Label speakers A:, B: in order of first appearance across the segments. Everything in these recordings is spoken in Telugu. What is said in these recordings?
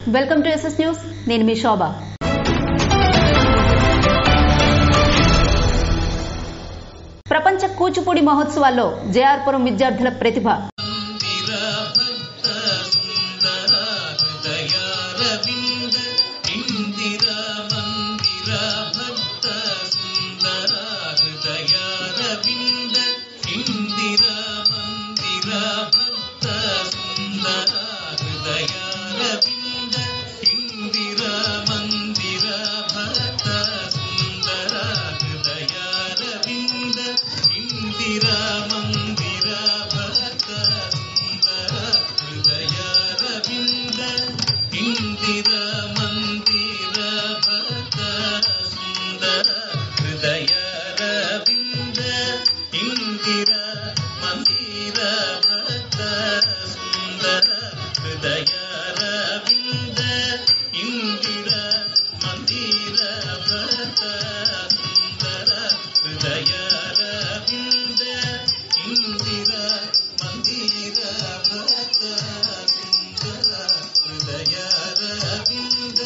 A: వెల్కమ్ టు ఎస్ఎస్ న్యూస్ నేను మీ శోభ ప్రపంచ కూచిపూడి మహోత్సవాల్లో జేఆర్పురం విద్యార్థుల ప్రతిభ
B: హృదయారవింద ఇందిరా మందిర భక్త సుందర హృదయారవింద ఇందిరా మందిర భక్త సుందర హృదయారవింద ఇందిరా మందిర భక్త సుందర హృదయారవింద ఇందిరా మందిర భక్త సుందర హృదయారవింద ఇందిరా మందిర భక్త సుందర హృదయారవింద ఇందిరా మందిర భక్త సుందర హృదయారవింద ఇందిరా మందిర భక్త సుందర హృదయారవింద ఇందిరా మందిర భక్త సుందర హృదయారవింద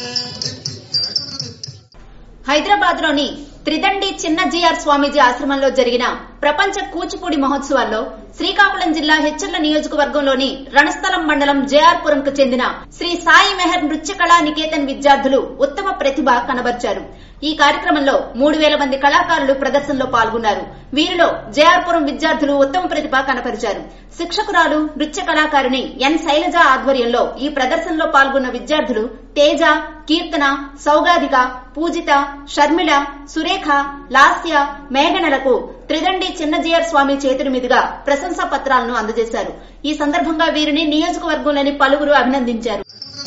A: హైదరాబాద్ లోని త్రిదండి చిన్న జిఆర్ స్వామీజీ ఆశ్రమంలో జరిగిన ప్రపంచ కూచిపూడి మహోత్సవాల్లో శ్రీకాకుళం జిల్లా హెచ్చర్ల నియోజకవర్గంలోని రణస్థలం మండలం జేఆర్పురంకు చెందిన శ్రీ సాయి మెహర్ నృత్య కళా నికేతన్ విద్యార్థులు ఉత్తమ ప్రతిభ కనబర్చారు ఈ కార్యక్రమంలో మూడు వేల మంది కళాకారులు ప్రదర్శనలో పాల్గొన్నారు వీరిలో జేఆర్పురం విద్యార్థులు ఉత్తమ ప్రతిభ కనపరిచారు శిక్షకురాలు నృత్య కళాకారిణి ఎన్ శైలజ ఆధ్వర్యంలో ఈ ప్రదర్శనలో పాల్గొన్న విద్యార్థులు తేజ కీర్తన సౌగాధిక పూజిత షర్మిళ సురేఖ లాస్య మేఘనలకు త్రిదండి చిన్నజీయర్ స్వామి చేతుల మీదుగా ప్రశంసా పత్రాలను అందజేశారు ఈ సందర్భంగా వీరిని నియోజకవర్గంలోని పలువురు అభినందించారు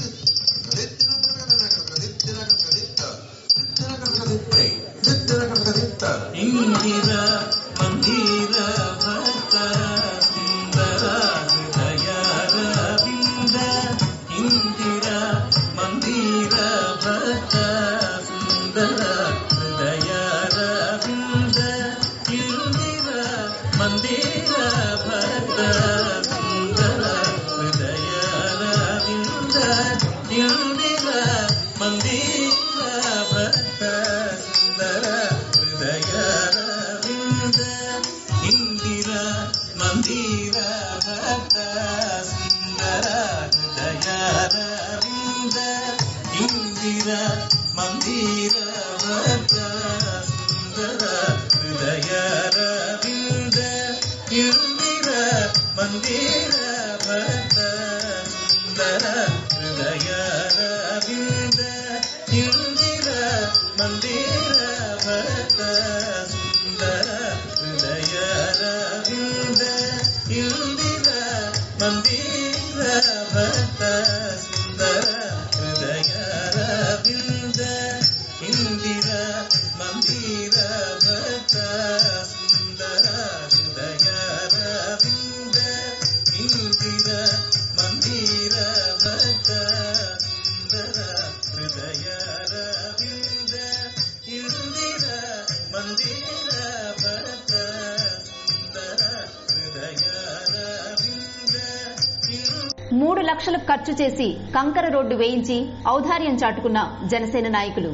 B: ఇందిరా మందిర భక్త సుందర హృదయారవింద ఇందిరా మందిర భక్త సుందర హృదయారవింద ఇందిరా మందిర భక్త సుందర హృదయారవింద ఇందిరా మందిర భక్త సుందర హృదయారవింద ఇందిరా మందిర భక్త సుందర హృదయారవింద ఇందిరా మందిర భక్త సుందర హృదయారవింద ఇందిరా మందిర భక్త సుందర హృదయారవింద ఇందిరా మందిర భక్త సుందర హృదయారవింద ఇందిరా మందిర భక్త సుందర హృదయారవింద ఇందిరా మందిర భక్త సుందర హృదయారవింద ఇందిరా మందిర భక్త సుందర హృదయారవింద ఇందిరా మందిర భక్త సుందర హృదయారవింద
A: మూడు లక్షలు ఖర్చు చేసి కంకర రోడ్డు వేయించి ఔదార్యం చాటుకున్న జనసేన నాయకులు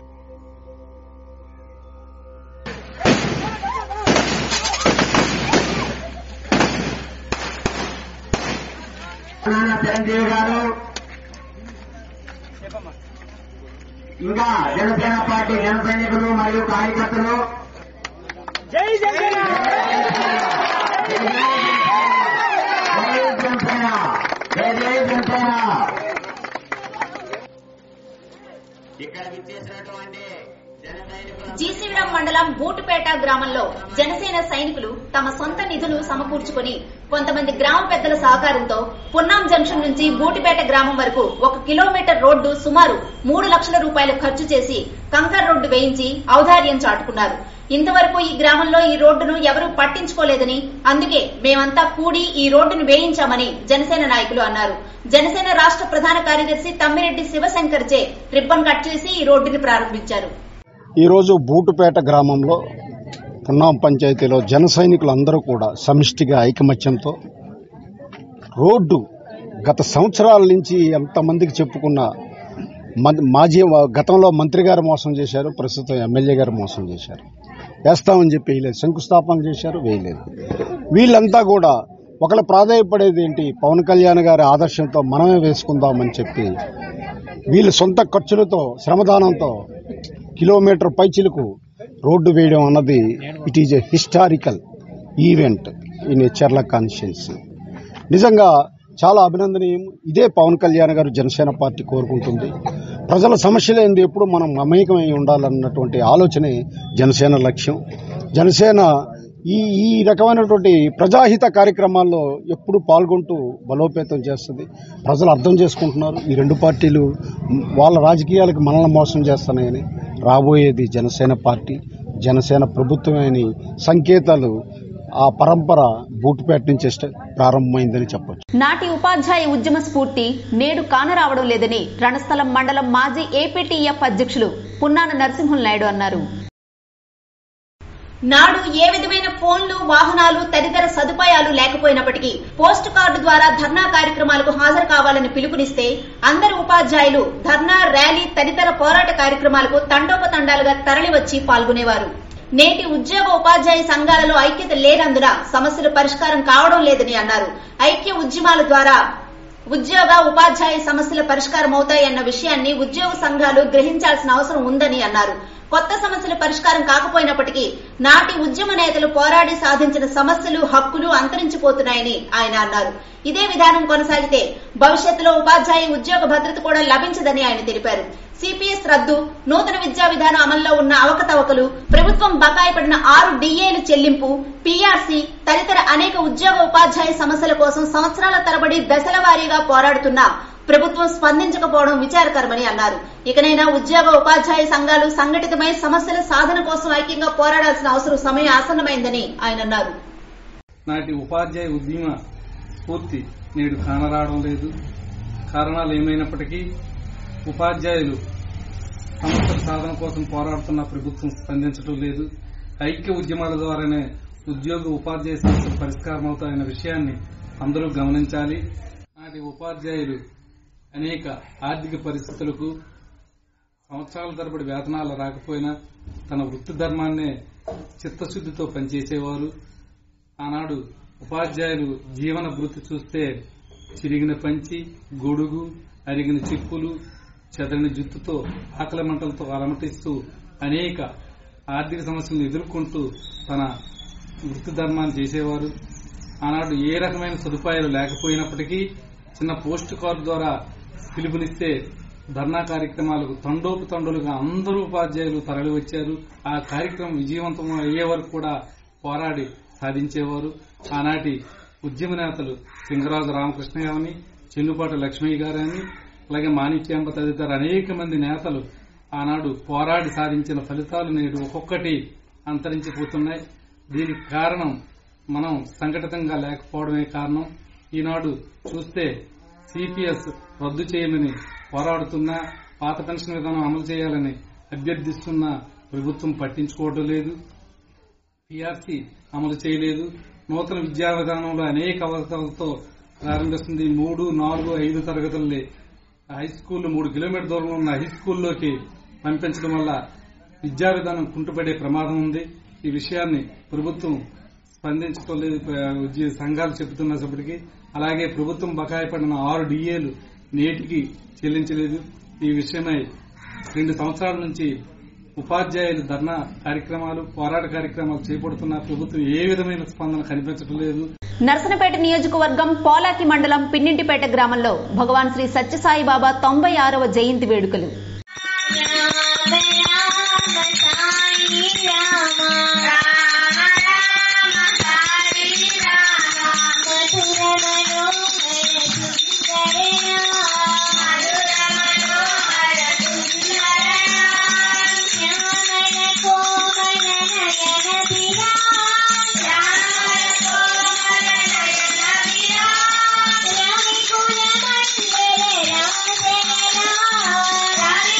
C: నాన్న చిరంజీవి గారు ఇంకా జనసేన పార్టీ జన సైనికులు మరియు కార్యకర్తలు జై జనసేన జై జై జనసేన ఇక్కడ విచ్చేసినటువంటి జన సైనికులు
A: జీసీవరం మండలం బూటుపేట గ్రామంలో జనసేన సైనికులు తమ సొంత నిధులు సమకూర్చుకుని కొంతమంది గ్రామ పెద్దల సహకారంతో పున్నాం జంక్షన్ నుంచి బూటిపేట గ్రామం వరకు ఒక కిలోమీటర్ రోడ్డు సుమారు మూడు లక్షల రూపాయలు ఖర్చు చేసి కంకర్ రోడ్డు వేయించి ఔదార్యం చాటుకున్నారు ఇంతవరకు ఈ గ్రామంలో ఈ రోడ్డును ఎవరూ పట్టించుకోలేదని అందుకే మేమంతా కూడి ఈ రోడ్డును వేయించామని జనసేన నాయకులు అన్నారు జనసేన రాష్ట్ర ప్రధాన కార్యదర్శి తమ్మిరెడ్డి శివశంకర్ చే రిబ్బన్ కట్ చేసి ఈ రోడ్డుని ప్రారంభించారు
D: ఈరోజు బూటుపేట గ్రామంలో పున్నాం పంచాయతీలో జన సైనికులందరూ కూడా సమిష్టిగా ఐకమత్యంతో రోడ్డు గత సంవత్సరాల నుంచి ఎంతమందికి చెప్పుకున్న మన్- మాజీ గతంలో మంత్రి గారు మోసం చేశారు ప్రస్తుతం ఎమ్మెల్యే గారు మోసం చేశారు వేస్తామని చెప్పి వేయలేదు శంకుస్థాపన చేశారు వేయలేదు వీళ్ళంతా కూడా ఒకళ్ళు ప్రాధాయపడేది ఏంటి పవన్ కళ్యాణ్ గారి ఆదర్శంతో మనమే వేసుకుందామని చెప్పి వీళ్ళు సొంత ఖర్చులతో శ్రమదానంతో కిలోమీటర్ పైచిలకు రోడ్డు వేయడం అన్నది it is a historical event in Cherla constituency నిజంగా చాలా అభినందనీయం ఇదే పవన్ కళ్యాణ్ గారు జనసేన పార్టీ కోరుకుంటుంది ప్రజల సమస్యలు ఏంది ఎప్పుడు మనం మమేకమై ఉండాలన్నటువంటి ఆలోచనే జనసేన లక్ష్యం జనసేన ఈ ఈ రకమైనటువంటి ప్రజాహిత కార్యక్రమాల్లో ఎప్పుడు పాల్గొంటూ బలోపేతం చేస్తుంది ప్రజలు అర్థం చేసుకుంటున్నారు ఈ రెండు పార్టీలు వాళ్ళ రాజకీయాలకు మనల్ని మోసం చేస్తున్నాయని రాబోయేది జనసేన పార్టీ జనసేన ప్రభుత్వమని సంకేతాలు ఆ పరంపర బూటుపేట నుంచి స్ట- ప్రారంభమైందని చెప్పొచ్చు
A: నాటి ఉపాధ్యాయ ఉద్యమ స్ఫూర్తి నేడు కానరావడం లేదని రణస్థలం మండలం మాజీ ఏపీటీఎఫ్ అధ్యక్షులు పున్నాన నరసింహులు నాయుడు అన్నారు నాడు ఏ విధమైన ఫోన్లు వాహనాలు తదితర సదుపాయాలు లేకపోయినప్పటికీ పోస్ట్ కార్డు ద్వారా ధర్నా కార్యక్రమాలకు హాజరు కావాలని పిలుపునిస్తే అందరు ఉపాధ్యాయులు ధర్నా ర్యాలీ తదితర పోరాట కార్యక్రమాలకు తండోపతండాలుగా తరలివచ్చి పాల్గొనేవారు నేటి ఉద్యోగ ఉపాధ్యాయ సంఘాలలో ఐక్యత లేనందున సమస్యలు పరిష్కారం కావడం లేదని అన్నారు ఐక్య ఉద్యమాల ద్వారా ఉద్యోగ ఉపాధ్యాయ సమస్యల పరిష్కారం అవుతాయన్న విషయాన్ని ఉద్యోగ సంఘాలు గ్రహించాల్సిన అవసరం ఉందని అన్నారు కొత్త సమస్యల పరిష్కారం కాకపోయినప్పటికీ నాటి ఉద్యమ నేతలు పోరాడి సాధించిన సమస్యలు హక్కులు అంతరించిపోతున్నాయని ఆయన అన్నారు ఇదే విధానం కొనసాగితే భవిష్యత్తులో ఉపాధ్యాయ ఉద్యోగ భద్రత కూడా లభించదని ఆయన తెలిపారు సిపిఎస్ రద్దు నూతన విద్యా విధానం అమల్లో ఉన్న అవకతవకలు ప్రభుత్వం బకాయి పడిన ఆరు డిఏలు చెల్లింపు పీఆర్సీ తదితర అనేక ఉద్యోగ ఉపాధ్యాయ సమస్యల కోసం సంవత్సరాల తరబడి దశల వారీగా పోరాడుతున్న ప్రభుత్వం స్పందించకపోవడం విచారకరమని అన్నారు ఇకనైనా ఉద్యోగ ఉపాధ్యాయ సంఘాలు సంఘటితమై సమస్యల సాధన కోసం ఐక్యంగా పోరాడాల్సిన అవసరం సమయం ఆసన్నమైందని ఆయన అన్నారు
E: నాటి ఉపాధ్యాయ ఉద్యమ స్ఫూర్తి నేడు కానరావడం లేదు కారణాలు ఏమైనప్పటికీ ఉపాధ్యాయులు సమస్యల సాధన కోసం పోరాడుతున్న ప్రభుత్వం స్పందించడం లేదు ఐక్య ఉద్యమాల ద్వారానే ఉద్యోగ ఉపాధ్యాయ సమస్యలు పరిష్కారం అవుతాయన్న విషయాన్ని అందరూ గమనించాలి నాటి ఉపాధ్యాయులు అనేక ఆర్థిక పరిస్థితులకు సంవత్సరాల తరబడి వేతనాలు రాకపోయినా తన వృత్తి ధర్మాన్నే చిత్తశుద్దితో పనిచేసేవారు ఆనాడు ఉపాధ్యాయులు జీవన వృత్తి చూస్తే చిరిగిన పంచి గొడుగు అరిగిన చిప్పులు చెదరిన జుత్తుతో ఆకలి మంటలతో అలమటిస్తూ అనేక ఆర్థిక సమస్యలను ఎదుర్కొంటూ తన వృత్తి ధర్మాన్ని చేసేవారు ఆనాడు ఏ రకమైన సదుపాయాలు లేకపోయినప్పటికీ చిన్న పోస్ట్ కార్డు ద్వారా పిలుపునిస్తే ధర్నా కార్యక్రమాలకు తండోపతండులుగా అందరూ ఉపాధ్యాయులు తరలి వచ్చారు ఆ కార్యక్రమం విజయవంతం అయ్యే వరకు కూడా పోరాడి సాధించేవారు ఆనాటి ఉద్యమ నేతలు సింగరాజు రామకృష్ణ గారని చెన్నుపాటి లక్ష్మయ్య గారని అలాగే మాణిక్యాంబ తదితర అనేక మంది నేతలు ఆనాడు పోరాడి సాధించిన ఫలితాలు నేడు ఒక్కొక్కటి అంతరించిపోతున్నాయి దీనికి కారణం మనం సంఘటితంగా లేకపోవడమే కారణం ఈనాడు చూస్తే సిపిఎస్ రద్దు చేయమని పోరాడుతున్నా పాత పెన్షన్ విధానం అమలు చేయాలని అభ్యర్థిస్తున్న ప్రభుత్వం పట్టించుకోవడం లేదు పిఆర్సీ అమలు చేయలేదు నూతన విద్యా విధానంలో అనేక అవసరాలతో ప్రారంభిస్తుంది మూడు నాలుగు ఐదు తరగతుల్ని హై స్కూల్ మూడు కిలోమీటర్ దూరంలో ఉన్న హై స్కూల్లోకి పంపించడం వల్ల విద్యా విధానం కుంటుపడే ప్రమాదం ఉంది ఈ విషయాన్ని ప్రభుత్వం స్పందించడం లేదు ప్ర- ఉద్య- సంఘాలు చెబుతున్నప్పటికీ అలాగే ప్రభుత్వం బకాయి పడిన ఆరు డిఏలు నేటికి చెల్లించలేదు ఈ విషయమై రెండు సంవత్సరాల నుంచి ఉపాధ్యాయులు ధర్నా కార్యక్రమాలు పోరాట కార్యక్రమాలు చేపడుతున్న ప్రభుత్వం ఏ విధమైన స్పందన కనిపించడం లేదు
A: నర్సనపేట నియోజకవర్గం పోలాకి మండలం పిన్నింటిపేట గ్రామంలో భగవాన్ శ్రీ సత్యసాయి బాబా తొంభై ఆరవ జయంతి వేడుకలు
F: రామ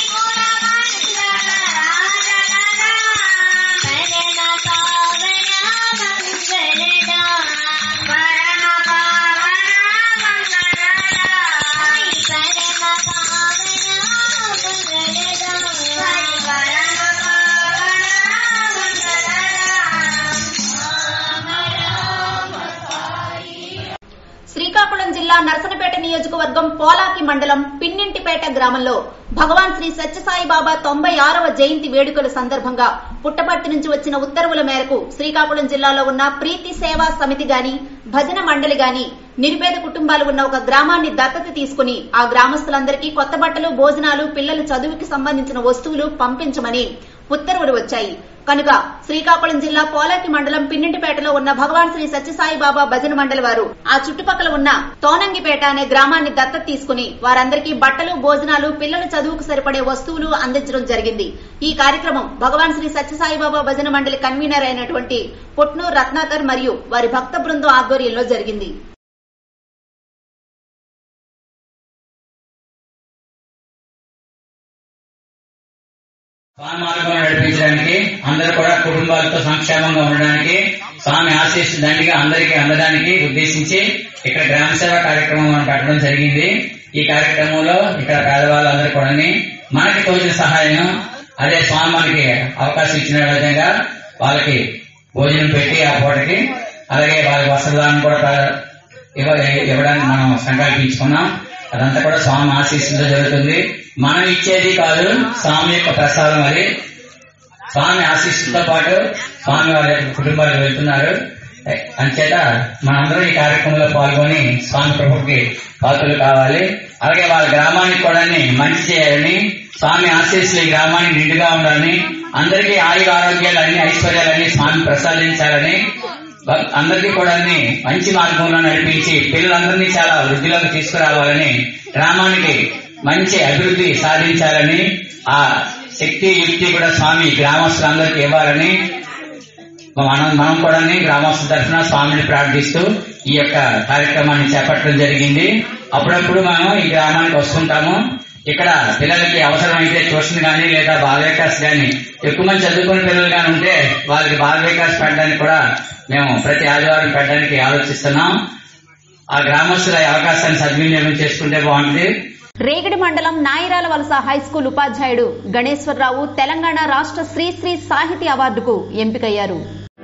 A: నియోజకవర్గం పోలాకి మండలం పిన్నింటిపేట గ్రామంలో భగవాన్ శ్రీ సత్యసాయి బాబా తొంభై ఆరవ జయంతి వేడుకల సందర్భంగా పుట్టపర్తి నుంచి వచ్చిన ఉత్తర్వుల మేరకు శ్రీకాకుళం జిల్లాలో ఉన్న ప్రీతి సేవా సమితి గాని భజన మండలి గాని నిరుపేద కుటుంబాలు ఉన్న ఒక గ్రామాన్ని దత్తత తీసుకుని ఆ గ్రామస్తులందరికీ కొత్త బట్టలు భోజనాలు పిల్లల చదువుకి సంబంధించిన వస్తువులు పంపించమని ఉత్తర్వులు వచ్చాయి కనుక శ్రీకాకుళం జిల్లా పోలాకి మండలం పిన్నింటిపేటలో ఉన్న భగవాన్ శ్రీ సత్యసాయి బాబా భజన మండలి వారు ఆ చుట్టుపక్కల ఉన్న తోనంగిపేట అనే గ్రామాన్ని దత్తత తీసుకుని వారందరికీ బట్టలు భోజనాలు పిల్లల చదువుకు సరిపడే వస్తువులు అందించడం జరిగింది ఈ కార్యక్రమం భగవాన్ శ్రీ సత్యసాయి బాబా భజన మండలి కన్వీనర్ అయినటువంటి పుట్నూరు రత్నాకర్ మరియు వారి భక్త బృందం ఆధ్వర్యంలో జరిగింది
F: స్వామి మార్గంలో నడిపించడానికి అందరూ కూడా కుటుంబాలతో సంక్షేమంగా ఉండడానికి స్వామి ఆశీస్సు దండిగా అందరికీ అందడానికి ఉద్దేశించి ఇక్కడ గ్రామ సేవ కార్యక్రమం మనం పెట్టడం జరిగింది ఈ కార్యక్రమంలో ఇక్కడ పేదవాళ్ళందరూ కూడా మనకి తోచిన సహాయం అదే స్వామి మనకి అవకాశం ఇచ్చిన విధంగా వాళ్ళకి భోజనం పెట్టి ఆ పూటకి అలాగే వాళ్ళకి వస్త్రదానం కూడా ప్ర- ఇవ్వ- ఇవ్వడానికి మనం సంకల్పించుకున్నాం అదంతా కూడా స్వామి ఆశీస్సులతో జరుగుతుంది మనం ఇచ్చేది కాదు స్వామి యొక్క ప్రసాదం అది స్వామి ఆశీస్సులతో పాటు స్వామి వారి యొక్క కుటుంబాలకు వెళ్తున్నారు అంచేత మనందరం ఈ కార్యక్రమంలో పాల్గొని స్వామి ప్రభుకి పాత్రలు కావాలి అలాగే వాళ్ళ గ్రామానికి కూడా మంచి చేయాలని స్వామి ఆశీస్సులు ఈ గ్రామానికి నిండుగా ఉండాలని అందరికీ ఆయుర ఆరోగ్యాలన్నీ ఐశ్వర్యాలన్నీ స్వామి ప్రసాదించాలని భక్- అందరికీ కూడా మంచి మార్గంలో నడిపించి పిల్లలందరినీ చాలా వృద్ధిలోకి తీసుకురావాలని గ్రామానికి మంచి అభివృద్ధి సాధించాలని ఆ శక్తి యుక్తి కూడా స్వామి గ్రామస్తులందరికీ ఇవ్వాలని మనం మనం కూడా గ్రామస్తుల తరఫున స్వామిని ప్రార్థిస్తూ ఈ యొక్క కార్యక్రమాన్ని చేపట్టడం జరిగింది అప్పుడప్పుడు మనం ఈ గ్రామానికి వస్తుంటాము ఇక్కడ పిల్లలకి అవసరమైతే ట్యూషన్ కానీ లేదా బాల వికాస్ కానీ ఎక్కువ మంది చదువుకున్న పిల్లలు కానీ ఉంటే వాళ్ళకి బాల వికాస్ పెట్టడానికి కూడా మేము ప్రతి ఆదివారం పెట్టడానికి ఆలోచిస్తున్నాం ఆ గ్రామస్తుల ఈ అవకాశాన్ని సద్వినియోగం చేసుకుంటే బాగుంటుంది
A: రేగడి మండలం నాయిరాల వలస హైస్కూల్ ఉపాధ్యాయుడు గణేశ్వరరావు తెలంగాణ రాష్ట్ర శ్రీశ్రీ సాహితీ అవార్డుకు ఎంపికయ్యారు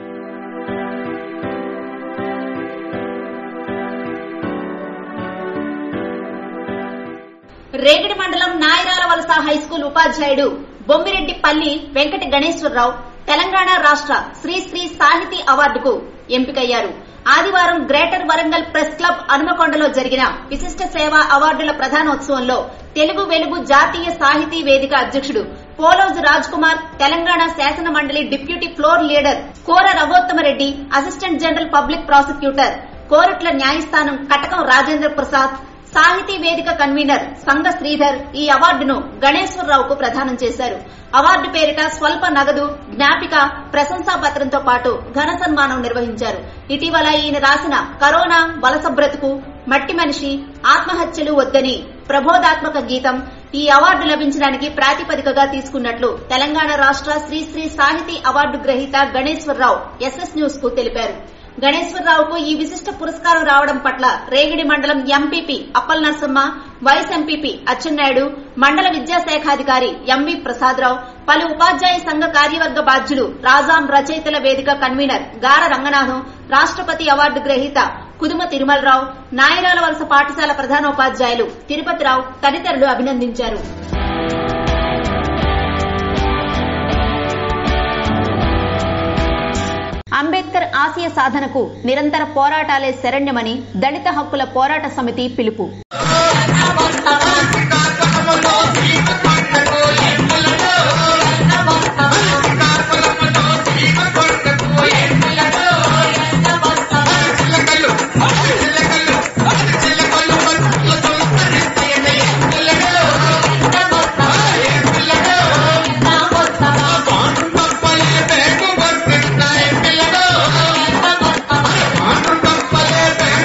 A: రేగడి మండలం నాయరాల వలస హైస్కూల్ ఉపాధ్యాయుడు బొమ్మిరెడ్డి పల్లి వెంకట గణేశ్వరరావు తెలంగాణ రాష్ట్ర శ్రీశ్రీ సాహితీ అవార్డుకు ఎంపికయ్యారు ఆదివారం గ్రేటర్ వరంగల్ ప్రెస్ క్లబ్ హనుమకొండలో జరిగిన విశిష్ట సేవా అవార్డుల ప్రధానోత్సవంలో తెలుగు వెలుగు జాతీయ సాహితీ వేదిక అధ్యక్షుడు పోలోజు రాజ్ కుమార్ తెలంగాణ శాసన మండలి deputy floor leader Kora Raghottama Reddy assistant general public prosecutor Korutla న్యాయస్థానం కటకం రాజేంద్ర ప్రసాద్ సాహితీ వేదిక కన్వీనర్ సంగ శ్రీధర్ ఈ అవార్డును గణేశ్వరరావుకు ప్రదానం చేశారు అవార్డు పేరిట స్వల్ప నగదు జ్ఞాపిక ప్రశంసా పత్రంతో పాటు ఘన సన్మానం నిర్వహించారు ఇటీవల ఈయన రాసిన కరోనా వలస బ్రతుకు మట్టి మనిషి ఆత్మహత్యలు వద్దని ప్రబోధాత్మక గీతం ఈ అవార్డు లభించడానికి ప్రాతిపదికగా తీసుకున్నట్లు తెలంగాణ రాష్ట్ర శ్రీశ్రీ సాహితీ అవార్డు గ్రహీత గణేశ్వరరావు ఎస్ఎస్ న్యూస్ కు తెలిపారు గణేశ్వరరావుకు ఈ విశిష్ట పురస్కారం రావడం పట్ల రేగిడి మండలం MPP Appal Narasamma vice MPP Atchannaidu మండల విద్యాశాఖాధికారి ఎంవి ప్రసాదరావు పలు ఉపాధ్యాయ సంఘ కార్యవర్గ బాధ్యులు రాజాం రచయితల వేదిక కన్వీనర్ గార రంగనాథం రాష్ట్రపతి అవార్డు గ్రహీత కుదుమ తిరుమలరావు నాయరాల వలస పాఠశాల ప్రధానోపాధ్యాయులు తిరుపతిరావు తదితరులు అభినందించారు అంబేద్కర్ ఆశయ సాధనకు నిరంతర పోరాటాలే శరణ్యమని దళిత హక్కుల పోరాట సమితి పిలుపు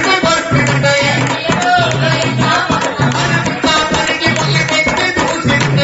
G: పిల్లడు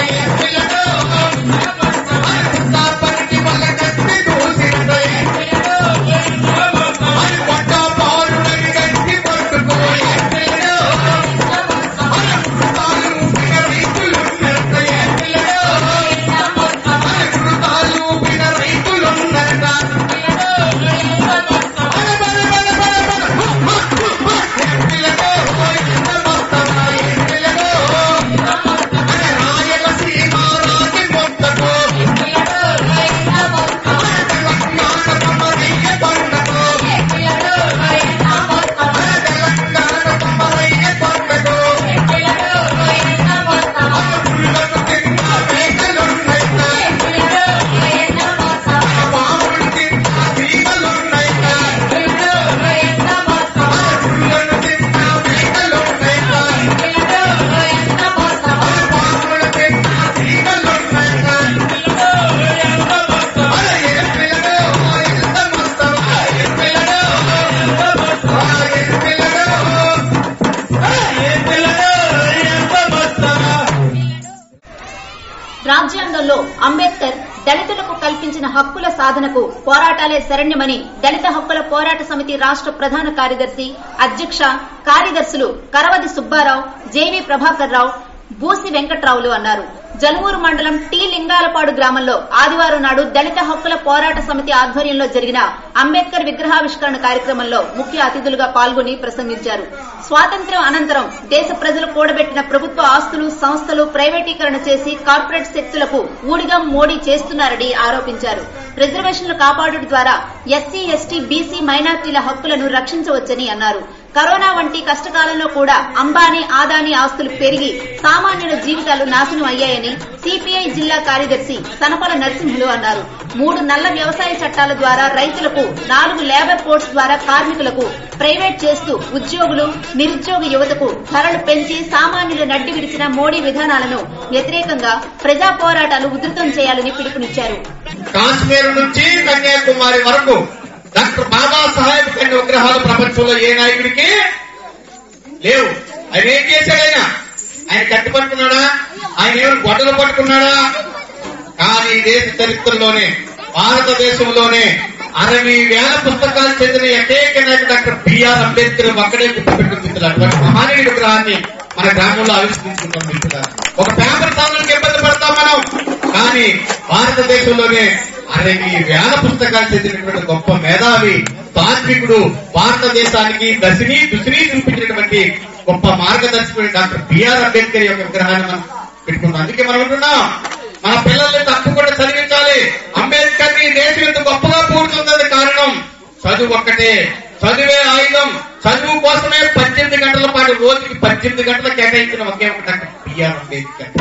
A: రాజ్యాంగంలో అంబేద్కర్ దళితులకు కల్పించిన హక్కుల సాధనకు పోరాటాలే శరణ్యమని దళిత హక్కుల పోరాట సమితి రాష్ట్ర ప్రధాన కార్యదర్శి అధ్యక్ష కార్యదర్శులు కరవది సుబ్బారావు జేవి ప్రభాకర్ రావు బూసి వెంకట్రావులు అన్నారు జనుమూరు మండలం టీ లింగాలపాడు గ్రామంలో ఆదివారం నాడు దళిత హక్కుల పోరాట సమితి ఆధ్వర్యంలో జరిగిన అంబేద్కర్ విగ్రహావిష్కరణ కార్యక్రమంలో ముఖ్య అతిథులుగా పాల్గొని ప్రసంగించారు స్వాతంత్ర్యం అనంతరం దేశ ప్రజలు కూడబెట్టిన ప్రభుత్వ ఆస్తులు సంస్థలు ప్రైవేటీకరణ చేసి కార్పొరేట్ శక్తులకు ఊడిగా మోడీ చేస్తున్నారని ఆరోపించారు రిజర్వేషన్లు కాపాడుట ద్వారా ఎస్సీ ఎస్టీ బీసీ మైనార్టీల హక్కులను రక్షించవచ్చని అన్నారు కరోనా వంటి కష్టకాలంలో కూడా అంబానీ ఆదానీ ఆస్తులు పెరిగి సామాన్యుల జీవితాలు నాశనం అయ్యాయని సిపిఐ జిల్లా కార్యదర్శి సనపల నరసింహులు అన్నారు మూడు నల్ల వ్యవసాయ చట్టాల ద్వారా రైతులకు నాలుగు లేబర్ కోడ్స్ ద్వారా కార్మికులకు ప్రైవేట్ చేస్తూ ఉద్యోగులు నిరుద్యోగ యువతకు ధరలు పెంచి సామాన్యుల నడ్డి విడిచిన మోడీ విధానాలను వ్యతిరేకంగా ప్రజా పోరాటాలు ఉధృతం చేయాలని పిలుపునిచ్చారు
G: కాశ్మీర్ నుంచి కన్యాకుమారి వరకు డాక్టర్ బాబాసాహెబ్ కొన్ని విగ్రహాలు ప్రపంచంలో ఏ నాయకుడికి లేవు ఆయన ఏం చేశాడు ఆయన ఆయన కట్టి పట్టుకున్నాడా ఆయన ఏమైనా గొడ్డలు పట్టుకున్నాడా కానీ ఈ దేశ చరిత్రలోనే భారతదేశంలోనే అరవై వేల పుస్తకాలు చెందిన ఏకైక నాయకుడు డాక్టర్ బిఆర్ అంబేద్కర్ ఒక్కడే గుర్తుపెట్టుకుంది అటువంటి మహానీయుడి విగ్రహాన్ని మన గ్రామంలో ఆవిష్కరించుకుంటాం మిత్రులారా. ఒక పేపర్ సాధనకి ఇబ్బంది పడతాం మనం కానీ భారతదేశంలోనే అరవై వేల పుస్తకాలు చెందినటువంటి గొప్ప మేధావి తాత్వికుడు భారతదేశానికి దశని దుసిని చూపించినటువంటి గొప్ప మార్గదర్శకుడు డాక్టర్ బిఆర్ అంబేద్కర్ యొక్క విగ్రహాన్ని మనం పెట్టుకున్నాం అందుకే మనం అంటున్నాం మన పిల్లల్ని తప్పకుండా చదివించాలి అంబేద్కర్ ని దేశం ఎంత గొప్పగా పూడుతుందని కారణం చదువు ఒక్కటే చదువే ఆయుధం చదువు కోసమే పద్దెనిమిది గంటల పాటు రోజుకి పద్దెనిమిది గంటలు కేటాయించిన ఒకే ఒక డాక్టర్ బిఆర్ అంబేద్కర్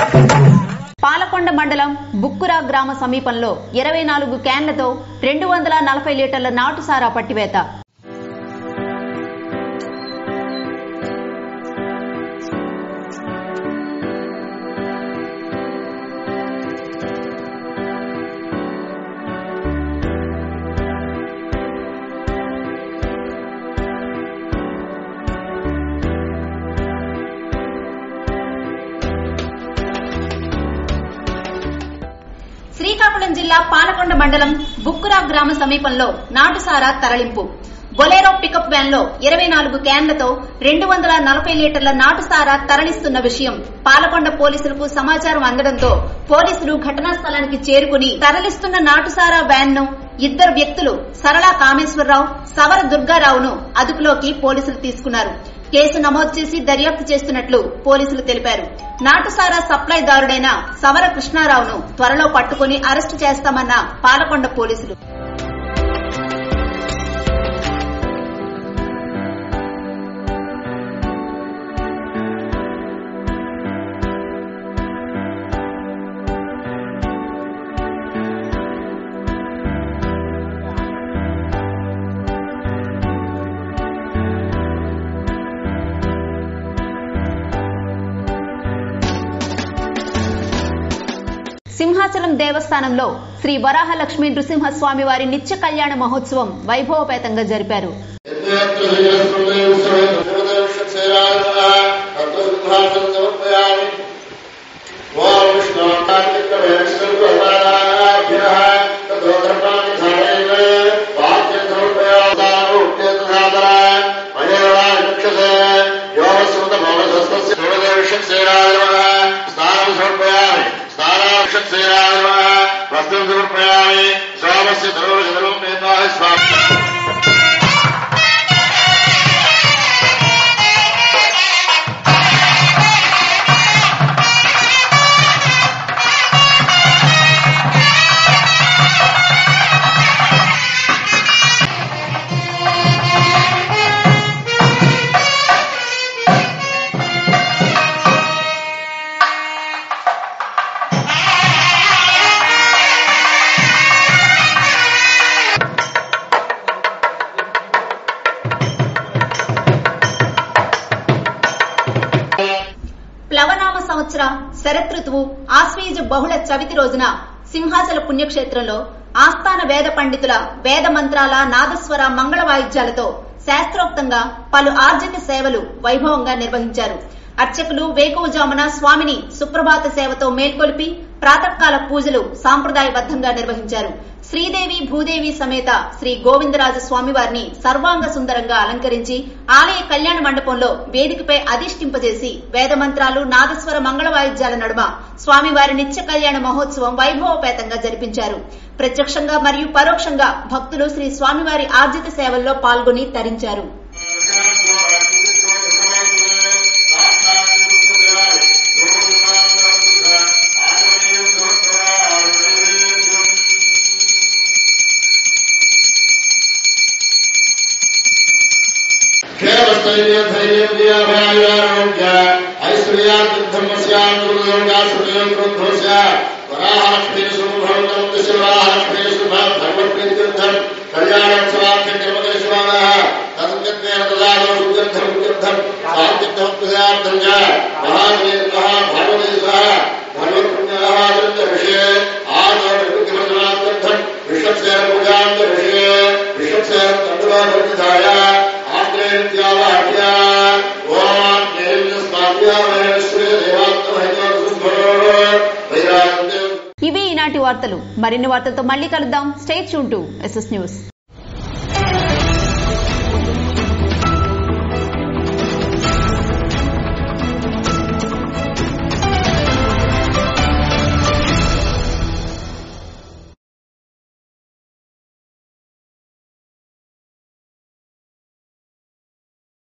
A: పాలకొండ మండలం బుక్కురా గ్రామ సమీపంలో ఇరవై నాలుగు క్యాన్లతో రెండు వందల నలభై లీటర్ల నాటుసారా పట్టివేత శ్రీకాకుళం జిల్లా పాలకొండ మండలం బుక్కురా గ్రామ సమీపంలో నాటుసారా తరలింపు బొలేరో పికప్ వ్యాన్ లో ఇరవై నాలుగు క్యాన్లతో రెండు వందల నలభై లీటర్ల నాటుసారా తరలిస్తున్న విషయం పాలకొండ పోలీసులకు సమాచారం అందడంతో పోలీసులు ఘటనా స్థలానికి చేరుకుని తరలిస్తున్న నాటుసారా వ్యాన్ ను ఇద్దరు వ్యక్తులు సరళా కామేశ్వరరావు సవర దుర్గారావును అదుపులోకి పోలీసులు తీసుకున్నారు కేసు నమోదు చేసి దర్యాప్తు చేస్తున్నట్లు పోలీసులు తెలిపారు నాటుసారా సప్లైదారుడైన సవర కృష్ణారావును త్వరలో పట్టుకుని అరెస్టు చేస్తామన్న పాలకొండ పోలీసులు సింహాచలం దేవస్థానంలో శ్రీ వరాహలక్ష్మి నృసింహస్వామి వారి నిత్య కళ్యాణ మహోత్సవం వైభవపేతంగా జరిపారు
H: వస్త్రం సమర్పయామి స్వామస్య ధనుర్జనం స్వామి
A: ప్లవనామ సంవత్సర శరతృతువు ఆశ్వీజ బహుళ చవితి రోజున సింహాచల పుణ్యక్షేత్రంలో ఆస్థాన వేద పండితుల వేద మంత్రాల నాదస్వర మంగళ వాయిద్యాలతో శాస్త్రోక్తంగా పలు ఆర్జిత సేవలు వైభవంగా నిర్వహించారు అర్చకులు వేకువజామున స్వామిని సుప్రభాత సేవతో మేల్కొలిపి ప్రాతకాల పూజలు సాంప్రదాయబద్దంగా నిర్వహించారు శ్రీదేవి భూదేవి సమేత శ్రీ గోవిందరాజ స్వామివారిని సర్వాంగ సుందరంగా అలంకరించి ఆలయ కళ్యాణ మండపంలో వేదికపై అధిష్టింపజేసి వేదమంత్రాలు నాదస్వర మంగళ వాయిద్యాల నడుమ స్వామివారి నిత్య కళ్యాణ మహోత్సవం వైభవపేతంగా జరిపించారు ప్రత్యక్షంగా మరియు పరోక్షంగా భక్తులు శ్రీ స్వామివారి ఆర్జిత సేవల్లో పాల్గొని తరించారు ఇవి ఈనాటి వార్తలు మరిన్ని వార్తలతో మళ్ళీ కలుద్దాం stay tune to SS news